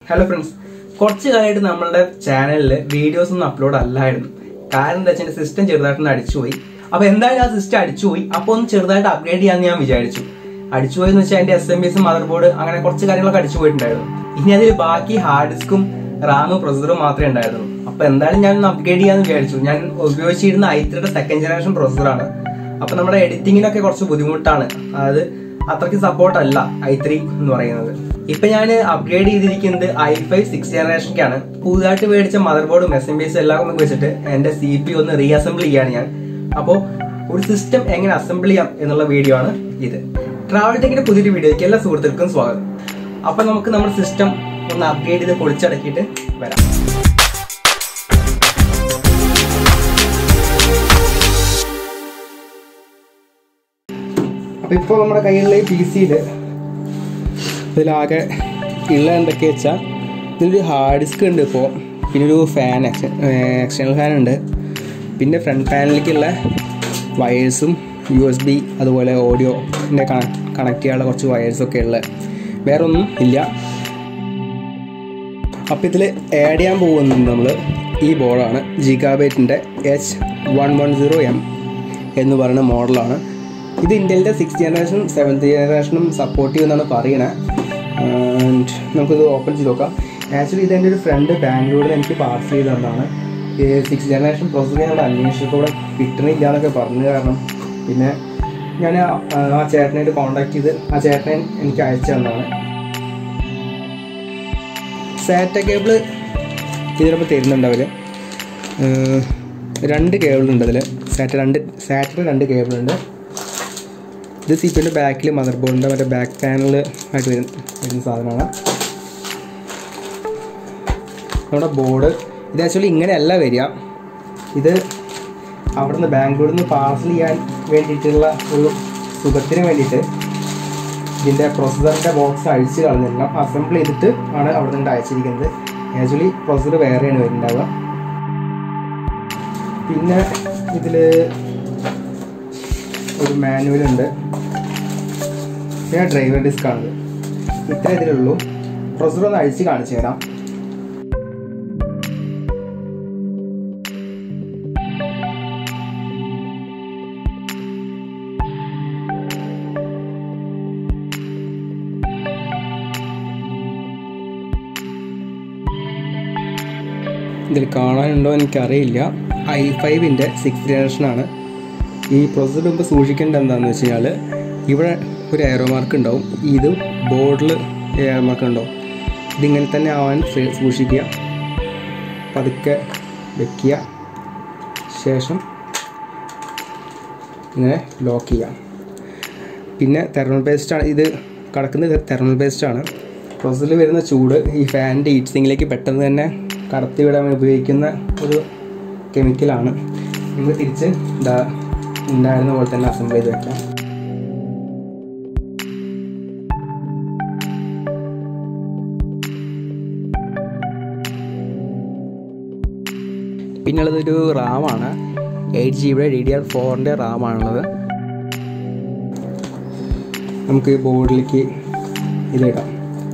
hello friends കുറച്ച് കാലമായിട്ട് നമ്മളുടെ ചാനലിൽ വീഡിയോസ് ഒന്നും അപ്ലോഡ് അല്ലായിരുന്നു കാരണം എന്താ വെച്ചാൽ സിസ്റ്റം ചെറുതായിട്ടൊന്ന് അടിച്ചുപോയി അപ്പൊ എന്തായാലും ആ സിസ്റ്റം അടിച്ചുപോയി അപ്പൊ ഒന്ന് ചെറുതായിട്ട് അപ്ഗ്രേഡ് ചെയ്യാന്ന് ഞാൻ വിചാരിച്ചു അടിച്ചുപോയി എന്ന് വെച്ചാൽ അതിന്റെ S M S mother board അങ്ങനെ കുറച്ച് കാര്യങ്ങളൊക്കെ അടിച്ചു പോയിട്ടുണ്ടായിരുന്നു ഇനി അതിൽ ബാക്കി ഹാർഡ് ഡിസ്കും റാമും പ്രൊസസറും മാത്രമേ ഉണ്ടായിരുന്നുള്ളൂ അപ്പൊ എന്തായാലും ഞാൻ ഒന്ന് അപ്ഗ്രേഡ് ചെയ്യാന്ന് വിചാരിച്ചു ഞാൻ ഉപയോഗിച്ചിരുന്ന ഐത്രിയുടെ സെക്കൻഡ് ജനറേഷൻ പ്രൊസസറാണ് അപ്പൊ നമ്മുടെ എഡിറ്റിങ്ങിനൊക്കെ കുറച്ച് ബുദ്ധിമുട്ടാണ് അതായത് അത്രയ്ക്ക് സപ്പോർട്ട് അല്ല ഐ ത്രീ എന്ന് പറയുന്നത് ഇപ്പൊ ഞാൻ അപ്ഗ്രേഡ് ചെയ്തിരിക്കുന്നത് ഐ ഫൈവ് സിക്സ് ജനറേഷനിക്കാണ് പുതുതായിട്ട് മേടിച്ച മദർ ബോർഡും എസ് എം ബി എസ് എല്ലാം ഒന്ന് വെച്ചിട്ട് എന്റെ സി പി ഒന്ന് റീഅസംബിൾ ചെയ്യാണ് ഞാൻ അപ്പോൾ ഒരു സിസ്റ്റം എങ്ങനെ അസംബിൾ ചെയ്യാം എന്നുള്ള വീഡിയോ ആണ് ഇത് ട്രാവൽ ടെക്കിന്റെ പുതിയൊരു വീഡിയോയ്ക്ക് എല്ലാ സുഹൃത്തുക്കൾക്കും സ്വാഗതം അപ്പൊ നമുക്ക് നമ്മുടെ സിസ്റ്റം ഒന്ന് അപ്ഗ്രേഡ് ചെയ്ത് പൊളിച്ചടക്കിയിട്ട് വരാം അപ്പൊ ഇപ്പോൾ നമ്മുടെ കയ്യിലുള്ള ഈ പി സിയിൽ ഇതിലാകെ ഉള്ള എന്തൊക്കെ വെച്ചാൽ ഇതിലൊരു ഹാർഡ് ഡിസ്ക് ഉണ്ട് ഇപ്പോൾ പിന്നെ ഒരു ഫാൻ എക്സ്റ്റേണൽ ഫാൻ ഉണ്ട് പിന്നെ ഫ്രണ്ട് പാനലിലേക്കുള്ള വയേഴ്സും യു എസ് ബി അതുപോലെ ഓഡിയോ കണക്ട് ചെയ്യാനുള്ള കുറച്ച് വയേഴ്സൊക്കെ ഉള്ള വേറെ ഒന്നും ഇല്ല അപ്പോൾ ഇതിൽ ആഡ് ചെയ്യാൻ പോകുന്നത് നമ്മൾ ഈ ബോർഡാണ് ജിഗാബൈറ്റിൻ്റെ H one one zero M എന്ന് പറയുന്ന മോഡലാണ് ഇത് ഇന്ത്യയിലെ സിക്സ് ജനറേഷൻ സെവൻത്ത് ജനറേഷനും സപ്പോർട്ട് ചെയ്യുമെന്നാണ് പറയണത് ആൻഡ് നമുക്കിത് ഓപ്പൺ ചെയ്ത് നോക്കാം ആക്ച്വലി ഇതെൻ്റെ ഒരു ഫ്രണ്ട് ബാംഗ്ലൂരിൽ എനിക്ക് പാർസൽ ചെയ്ത് തന്നതാണ് ഈ സിക്സ് ജനറേഷൻ പ്രോസസ്സർ ഞങ്ങൾ അന്വേഷിച്ചപ്പോൾ ഇവിടെ കിട്ടണില്ല എന്നൊക്കെ പറഞ്ഞു കാരണം പിന്നെ ഞാൻ ആ- ആ ചേട്ടനായിട്ട് കോൺടാക്ട് ചെയ്ത് ആ ചേട്ടനെ എനിക്ക് അയച്ചു തന്നതാണ് സാറ്റ കേബിൾ ഇതിനൊപ്പം തരുന്നുണ്ട് അവർ രണ്ട് കേബിൾ ഉണ്ട് അതിൽ സാറ്റ രണ്ട് സാറ്റിൽ രണ്ട് കേബിൾ ഉണ്ട് ഇത് സി പിൻ്റെ ബാക്കിൽ മദർ ബോർഡിൻ്റെ മറ്റേ ബാക്ക് പാനൽ ആയിട്ട് വരുന്ന വരുന്ന സാധനമാണ് നമ്മുടെ ബോർഡ് ഇത് ആക്ച്വലി ഇങ്ങനെയല്ല വരിക ഇത് അവിടെ നിന്ന് ബാംഗ്ലൂരിൽ നിന്ന് പാർസൽ ചെയ്യാൻ വേണ്ടിയിട്ടുള്ള ഒരു സുഖത്തിന് വേണ്ടിയിട്ട് ഇതിൻ്റെ പ്രൊസസറിൻ്റെ ബോക്സ് അഴിച്ച് കളഞ്ഞിരണം അസംബിൾ ചെയ്തിട്ട് ആണ് അവിടെ നിന്ന് അയച്ചിരിക്കുന്നത് ആക്ച്വലി പ്രൊസസർ വേറെയാണ് വരുന്നുണ്ടാവുക പിന്നെ ഇതിൽ ഒരു മാനുവൽ ഉണ്ട് പിന്നെ ഡ്രൈവർ ഡിസ്ക് ആണിത് ഇത്ര ഇതിലുള്ളൂ പ്രൊസസർ ഒന്ന് അഴിച്ച് കാണിച്ചു തരാം ഇതിൽ കാണാനുണ്ടോ എനിക്കറിയില്ല ഐ ഫൈവിൻ്റെ സിക്സ് ജനറേഷനാണ് ഈ പ്രൊസസ്സർ മുമ്പ് സൂക്ഷിക്കേണ്ടത് എന്താണെന്ന് വെച്ച് കഴിഞ്ഞാൽ ഇവിടെ ഒരു എയറോ മാർക്ക് ഉണ്ടാവും ഇത് ബോർഡിൽ എയറോ മാർക്ക് ഉണ്ടാവും ഇതിങ്ങനെ തന്നെ ആവാൻ സേ- സൂക്ഷിക്കുക പതുക്കെ വെക്കുക ശേഷം ഇങ്ങനെ ലോക്ക് ചെയ്യാം പിന്നെ തെർമൽ പേസ്റ്റാണ് ഇത് കടക്കുന്നത് തെർമൽ പേസ്റ്റാണ് പ്രൊസസ്സിൽ വരുന്ന ചൂട് ഈ ഫാനിൻ്റെ ഹീറ്റ് സിങ്ങിലേക്ക് പെട്ടെന്ന് തന്നെ കടത്തി വിടാൻ ഉപയോഗിക്കുന്ന ഒരു കെമിക്കലാണ് നമ്മൾ തിരിച്ച് ഇതാ ഉണ്ടായിരുന്ന പോലെ തന്നെ അസംബിൾ ചെയ്ത് വെക്കാം പിന്നുള്ളതൊരു റാമാണ് എയ്റ്റ് ജി ബിയുടെ ഡി ഡി ആർ ഫോറിൻ്റെ റാമാണുള്ളത് നമുക്ക് ഈ ബോർഡിലേക്ക് ഇതിടാം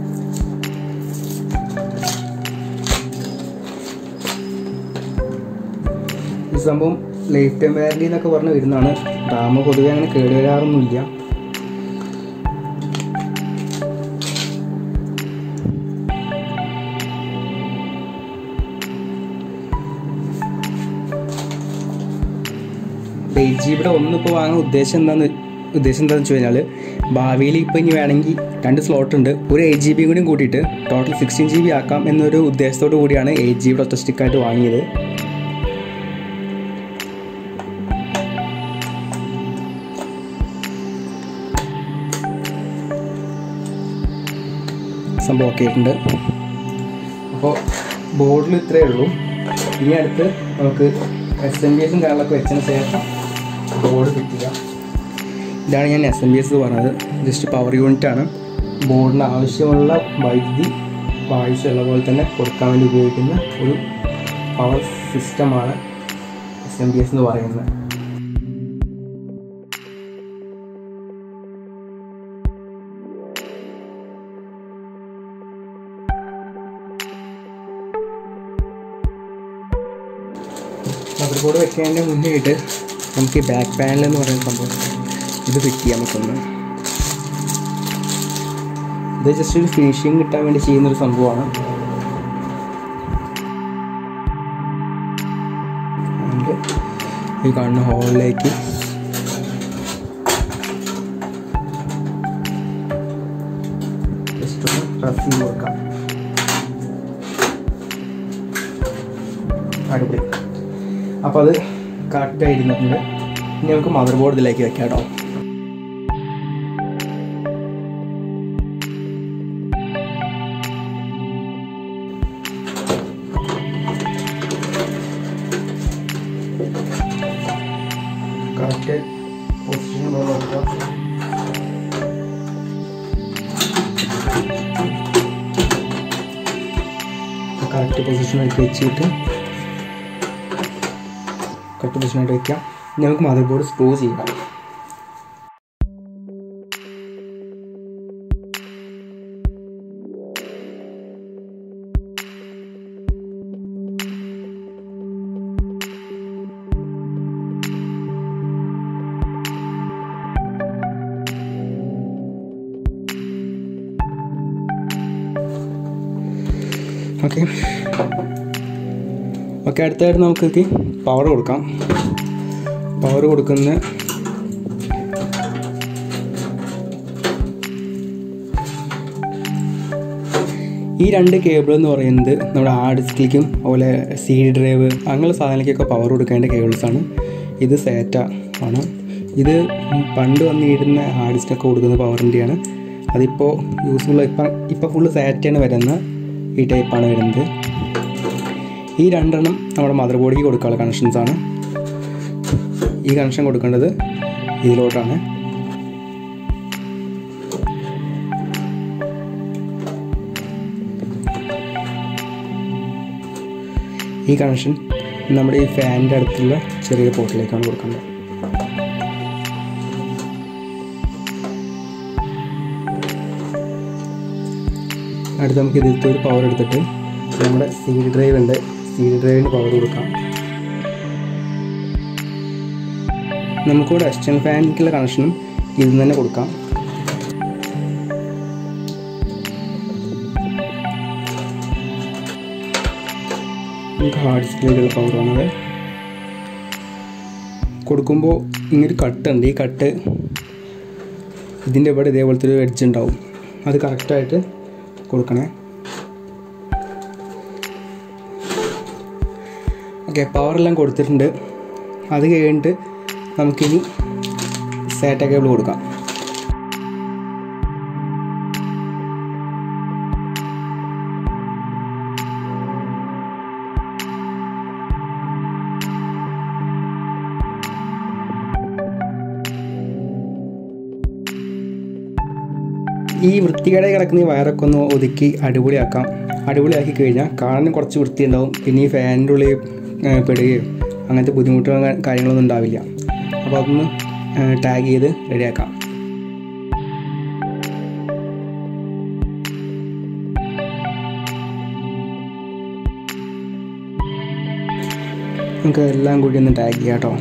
ഈ സംഭവം ലൈഫ് ടൈം വാറണ്ടി എന്നൊക്കെ പറഞ്ഞ് വരുന്നതാണ് റാമ് പൊതുവെ അങ്ങനെ കേടുവരാറൊന്നുമില്ല എയ്റ്റ് ജി ബിയുടെ ഒന്നിപ്പോൾ വാങ്ങാൻ ഉദ്ദേശം എന്താന്ന് ഉദ്ദേശം എന്താണെന്ന് വെച്ച് കഴിഞ്ഞാൽ ഭാവിയിൽ ഇപ്പോൾ ഇനി വേണമെങ്കിൽ രണ്ട് സ്ലോട്ട് ഉണ്ട് ഒരു എയ്റ്റ് ജി ബിയും കൂടി കൂട്ടിയിട്ട് ടോട്ടൽ സിക്സ്റ്റീൻ ജി ബി ആക്കാം എന്നൊരു ഉദ്ദേശത്തോടു കൂടിയാണ് എയ്റ്റ് ജി ബിയുടെ ഒറ്റ സ്റ്റിക്കായിട്ട് വാങ്ങിയത് സംഭവം ഒക്കെ ആയിട്ടുണ്ട് അപ്പോൾ ബോർഡിൽ ഇത്രയേ ഉള്ളൂ ഇനി അടുത്ത് നമുക്ക് എസ് എം ബി എസും കാര്യങ്ങളൊക്കെ വെച്ചതിന് ശേഷം ബോർഡ് ഫിറ്റ് ചെയ്യാം ഇതാണ് ഞാൻ എസ് എം ബി എസ് പറഞ്ഞത് ജസ്റ്റ് പവർ യൂണിറ്റ് ആണ് ബോർഡിന് ആവശ്യമുള്ള വൈദ്യുതി ആവശ്യമുള്ള പോലെ തന്നെ കൊടുക്കാൻ വേണ്ടി ഉപയോഗിക്കുന്ന ഒരു പവർ സിസ്റ്റമാണ് എസ് എം ബി എസ് എന്ന് പറയുന്നത് മദർ ബോർഡ് വെക്കുന്നതിൻ്റെ മുന്നേ ആയിട്ട് നമുക്ക് ഈ ബാക്ക് പാനൽ എന്ന് പറയുന്ന സംഭവം ഇത് ഫിറ്റ് ചെയ്യാൻ പറ്റുന്നു ഇത് ജസ്റ്റ് ഒരു ഫിനിഷിങ് കിട്ടാൻ വേണ്ടി ചെയ്യുന്നൊരു സംഭവമാണ് അതിൻ്റെ ഈ കാണുന്ന ഹോളിലേക്ക് ജസ്റ്റ് ഒന്ന് പ്രസ് ചെയ്ത് കൊടുക്കാം അടിപൊളി അപ്പോൾ അത് കറക്റ്റായി ഇരുന്നിട്ടുണ്ട് ഇനി നമുക്ക് മദർ ബോർഡ് ഇതിലേക്ക് വെക്കാം കേട്ടോ കറക്റ്റ് പൊസിഷൻ നോക്കാം കറക്റ്റ് പൊസിഷനായിട്ട് വെച്ചിട്ട് കറക്റ്റ് പൊസിഷനായിട്ട് വെക്കാം ഇനി നമുക്ക് മദർ ബോർഡ് സ്ക്രൂ ചെയ്യാം ഓക്കെ ഓക്കെ അടുത്തായിട്ട് നമുക്ക് പവർ കൊടുക്കാം പവർ കൊടുക്കുന്ന ഈ രണ്ട് കേബിൾ എന്ന് പറയുന്നത് നമ്മുടെ ഹാർഡ് ഡിസ്കിലേക്കും അതുപോലെ സി ഡി ഡ്രൈവ് അങ്ങനെയുള്ള സാധനങ്ങൾക്കൊക്കെ പവർ കൊടുക്കേണ്ട കേബിൾസാണ് ഇത് സേറ്റ ആണ് ഇത് പണ്ട് വന്നിരുന്ന ഹാർഡ് ഡിസ്കൊക്കെ കൊടുക്കുന്ന പവറിൻ്റെയാണ് അതിപ്പോൾ യൂസ്ഫുൾ ഇപ്പം ഇപ്പോൾ ഫുള്ള് സാറ്റാണ് വരുന്ന ഈ ടൈപ്പാണ് വരുന്നത് ഈ രണ്ടെണ്ണം നമ്മുടെ മദർ ബോർഡിക്ക് കൊടുക്കാനുള്ള കണക്ഷൻസ് ആണ് ഈ കണക്ഷൻ കൊടുക്കേണ്ടത് ഇതിലോട്ടാണ് ഈ കണക്ഷൻ നമ്മുടെ ഈ ഫാനിൻ്റെ അടുത്തുള്ള ചെറിയ പോർട്ടിലേക്കാണ് കൊടുക്കേണ്ടത് അടുത്ത് നമുക്ക് ഇതിലത്തെ ഒരു പവർ എടുത്തിട്ട് നമ്മുടെ സി ഡി ഡ്രൈവ് ഉണ്ട് സി ഡി ഡ്രൈവിന് പവർ കൊടുക്കാം നമുക്കിവിടെ എക്സ്റ്റേണൽ ഫാനിലേക്കുള്ള കണക്ഷനും ഇതിൽ തന്നെ കൊടുക്കാം നമുക്ക് ഹാർഡ് ഡിസ്കിലേക്കുള്ള പവർ വന്നത് കൊടുക്കുമ്പോൾ ഇങ്ങനൊരു കട്ടുണ്ട് ഈ കട്ട് ഇതിൻ്റെ ഇവിടെ ഇതേപോലത്തെ ഒരു എഡ്ജ് ഉണ്ടാവും അത് കറക്റ്റായിട്ട് കൊടുക്കണേ ഓക്കെ പവറെല്ലാം കൊടുത്തിട്ടുണ്ട് അത് കഴിഞ്ഞിട്ട് നമുക്കിനി സാറ്റ കേബിൾ കൊടുക്കാം ഈ വൃത്തികേടെ കിടക്കുന്ന ഈ വയറൊക്കെ ഒന്ന് ഒതുക്കി അടിപൊളിയാക്കാം അടിപൊളിയാക്കി കഴിഞ്ഞാൽ കാണാൻ കുറച്ച് വൃത്തി ഉണ്ടാവും പിന്നെ ഈ ഫാനിൻ്റെ ഉള്ളിൽ ഏഹ്, പെടുകയോ അങ്ങനത്തെ ബുദ്ധിമുട്ടുകളും കാ- കാര്യങ്ങളൊന്നും ഉണ്ടാവില്ല അപ്പോൾ അതൊന്ന് ടാഗ് ചെയ്ത് റെഡിയാക്കാം നമുക്ക് എല്ലാം കൂടി ഒന്ന് ടാഗ് ചെയ്യാം കേട്ടോ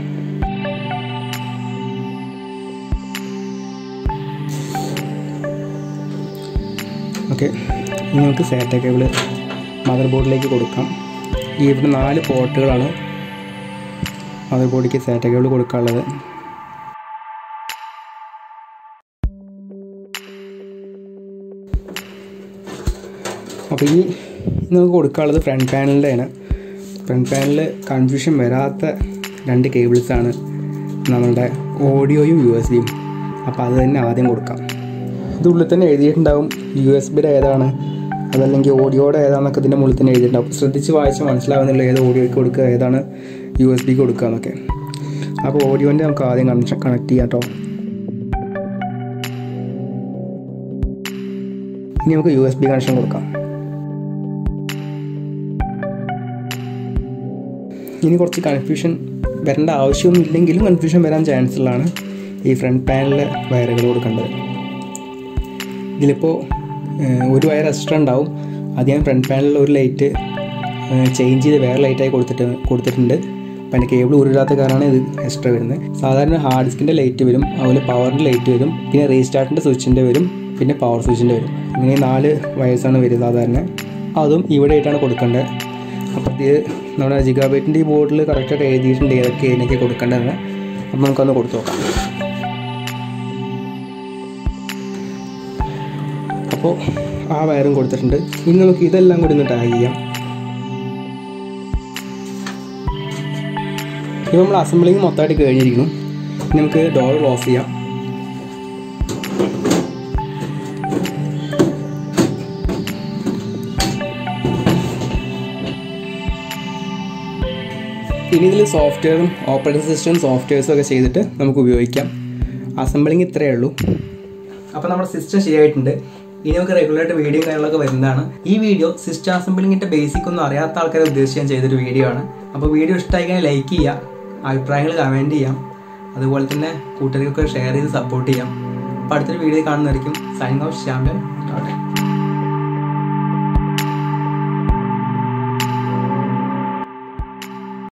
ഓക്കെ ഇനി നമുക്ക് സാറ്റ കേബിൾ മദർ ബോർഡിലേക്ക് കൊടുക്കാം ഈ ഇവിടെ നാല് പോർട്ടുകളാണ് മദർ ബോർഡിലേക്ക് സാറ്റ കേബിൾ കൊടുക്കാനുള്ളത് അപ്പോൾ ഈ നമുക്ക് കൊടുക്കാനുള്ളത് ഫ്രണ്ട് പാനലിൻ്റെയാണ് ഫ്രണ്ട് പാനലിൽ കൺഫ്യൂഷൻ വരാത്ത രണ്ട് കേബിൾസാണ് നമ്മളുടെ ഓഡിയോയും യു എസ് ബിയും അപ്പോൾ അത് തന്നെ ആദ്യം കൊടുക്കാം ഇതുള്ളിൽ തന്നെ എഴുതിയിട്ടുണ്ടാവും യു എസ് ബിയുടെ ഏതാണ് അതല്ലെങ്കിൽ ഓഡിയോയുടെ ഏതാണെന്നൊക്കെ ഇതിൻ്റെ മുകളിൽ തന്നെ എഴുതിയിട്ടുണ്ടാവും ശ്രദ്ധിച്ച് വായിച്ച് മനസ്സിലാവുന്നില്ല ഏത് ഓഡിയോയ്ക്ക് കൊടുക്കുക ഏതാണ് യു എസ് ബിക്ക് കൊടുക്കുക എന്നൊക്കെ അപ്പോൾ ഓഡിയോൻ്റെ നമുക്ക് ആദ്യം കണക്ഷൻ കണക്ട് ചെയ്യാം കേട്ടോ ഇനി നമുക്ക് യു എസ് ബി കണക്ഷൻ കൊടുക്കാം ഇനി കുറച്ച് കൺഫ്യൂഷൻ വരേണ്ട ആവശ്യമൊന്നും ഇല്ലെങ്കിലും കൺഫ്യൂഷൻ വരാൻ ചാൻസ് ഉള്ളതാണ് ഈ ഫ്രണ്ട് പാനലിലെ വയറുകൾ കൊടുക്കേണ്ടത് ഇതിലിപ്പോൾ ഏഹ്, ഒരു വയർ എക്സ്ട്രാ ഉണ്ടാവും അത് ഞാൻ ഫ്രണ്ട് പാനലിൽ ഒരു ലൈറ്റ് ചേഞ്ച് ചെയ്ത് വേറെ ലൈറ്റായി കൊടുത്തിട്ട് കൊടുത്തിട്ടുണ്ട് അപ്പം അതിൻ്റെ കേബിൾ ഊരിടാത്ത കാരണമാണ് ഇത് എക്സ്ട്രാ വരുന്നത് സാധാരണ ഹാർഡ് ഡിസ്കിൻ്റെ ലൈറ്റ് വരും അതുപോലെ പവറിൻ്റെ ലൈറ്റ് വരും പിന്നെ റീസ്റ്റാർട്ടിൻ്റെ സ്വിച്ചിൻ്റെ വരും പിന്നെ പവർ സ്വിച്ചിൻ്റെ വരും ഇങ്ങനെ നാല് വയസ്സാണ് വരിക സാധാരണ അതും ഇവിടെ ആയിട്ടാണ് കൊടുക്കേണ്ടത് അപ്പോൾ ഇത് നമ്മുടെ ജിഗാബൈറ്റിൻ്റെ ഈ ബോർഡിൽ കറക്റ്റായിട്ട് എഴുതിയിട്ടുണ്ട് ഏതൊക്കെ ഇതിനൊക്കെ കൊടുക്കേണ്ടതെന്ന് അപ്പോൾ നമുക്കൊന്ന് കൊടുത്തു നോക്കാം അപ്പോൾ ആ വയറും കൊടുത്തിട്ടുണ്ട് ഇനി നമുക്ക് ഇതെല്ലാം കൂടി ഒന്ന് ടാഗ് ചെയ്യാം ഇപ്പോൾ നമ്മൾ അസംബ്ലിങ് മൊത്തമായിട്ട് കഴിഞ്ഞിരിക്കുന്നു ഇനി നമുക്ക് ഡോർ ക്ലോസ് ചെയ്യാം ഇനി ഇതിൽ സോഫ്റ്റ്വെയറും ഓപ്പറേറ്റിംഗ് സിസ്റ്റം സോഫ്റ്റ്വെയർസും ഒക്കെ ചെയ്തിട്ട് നമുക്ക് ഉപയോഗിക്കാം അസംബ്ലിങ് ഇത്രയേ ഉള്ളൂ അപ്പോൾ നമ്മുടെ സിസ്റ്റം ശരിയായിട്ടുണ്ട് ഇനി നമുക്ക് റെഗുലറായിട്ട് വീഡിയോ കാര്യങ്ങളൊക്കെ വരുന്നതാണ് ഈ വീഡിയോ സിസ്റ്റം അസംബ്ലിങ്ങിൻ്റെ ബേസിക് ഒന്നും അറിയാത്ത ആൾക്കാരെ ഉദ്ദേശിച്ച് ഞാൻ ചെയ്തൊരു വീഡിയോ ആണ് അപ്പോൾ വീഡിയോ ഇഷ്ടമായി കഴിഞ്ഞാൽ ലൈക്ക് ചെയ്യാം അഭിപ്രായങ്ങൾ കമൻറ്റ് ചെയ്യാം അതുപോലെ തന്നെ കൂട്ടുകാർക്കൊക്കെ ഷെയർ ചെയ്ത് സപ്പോർട്ട് ചെയ്യാം അപ്പോൾ അടുത്തൊരു വീഡിയോ കാണുന്നതായിരിക്കും സൈനിങ് ഓഫ് ചാമ്പ്യൻ